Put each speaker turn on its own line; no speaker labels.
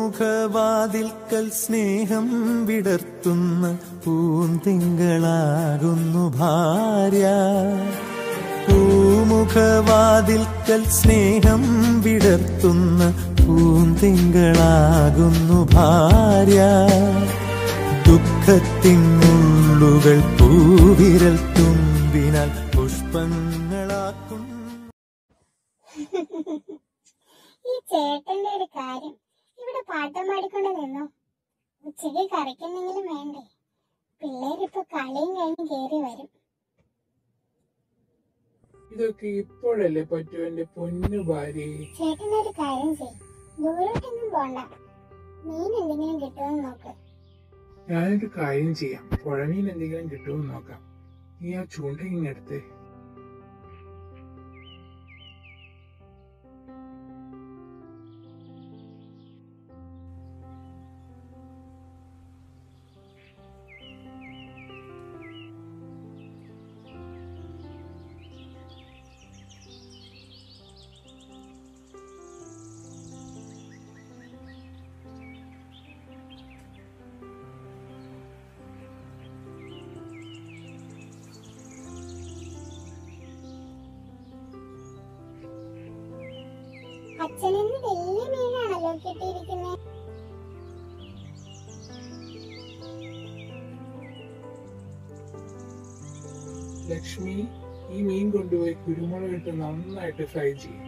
പൂമുഖവാതിൽക്കൽ സ്നേഹം വിടർത്തുന്ന പൂന്തിങ്കളാകുന്നു ഭാര്യ പൂമുഖവാതിൽക്കൽ സ്നേഹം വിടർത്തുന്ന പൂന്തിങ്കളാകുന്നു ഭാര്യ ദുഃഖത്തിൻ മുള്ളുകൾ പൂവിരൽ തുമ്പിനാൽ പുഷ്പങ്ങളാക്കുന്നു
ഈ ചേട്ടന്റെ ഒരു കാര്യം ഇവിടെ പാട്ടം പാടിക്കൊണ്ട് നിന്നു ഉച്ചയ്ക്ക് കറിക്കുന്നെങ്കിലും വേണ്ടേ പിള്ളേരിപ്പോ കളിയും കഴിഞ്ഞ് കേറി വരും
ഇതൊക്കെ ഇപ്പോഴല്ലേ പറ്റൂ എന്റെ പൊന്നു ഭാര്യ
ചേട്ടൻ ഒരു കാര്യം ചെയ്യും ദൂരോട്ടൊന്നും പോണ്ട മീൻ എന്തെങ്കിലും കിട്ടുമെന്ന് നോക്ക്
ഞാനൊരു കാര്യം ചെയ്യാം പുഴമീൻ എന്തെങ്കിലും കിട്ടുമെന്ന് നോക്കാം നീ ആ ചൂണ്ട ഇങ്ങെടുത്തേ
അച്ഛനെന്ന് വലിയ മീനാണല്ലോ കിട്ടിയിരിക്കുന്നത്
ലക്ഷ്മി ഈ മീൻ കൊണ്ടുപോയി കുരുമുളക് ഇട്ട് നന്നായിട്ട് ഫ്രൈ ചെയ്യും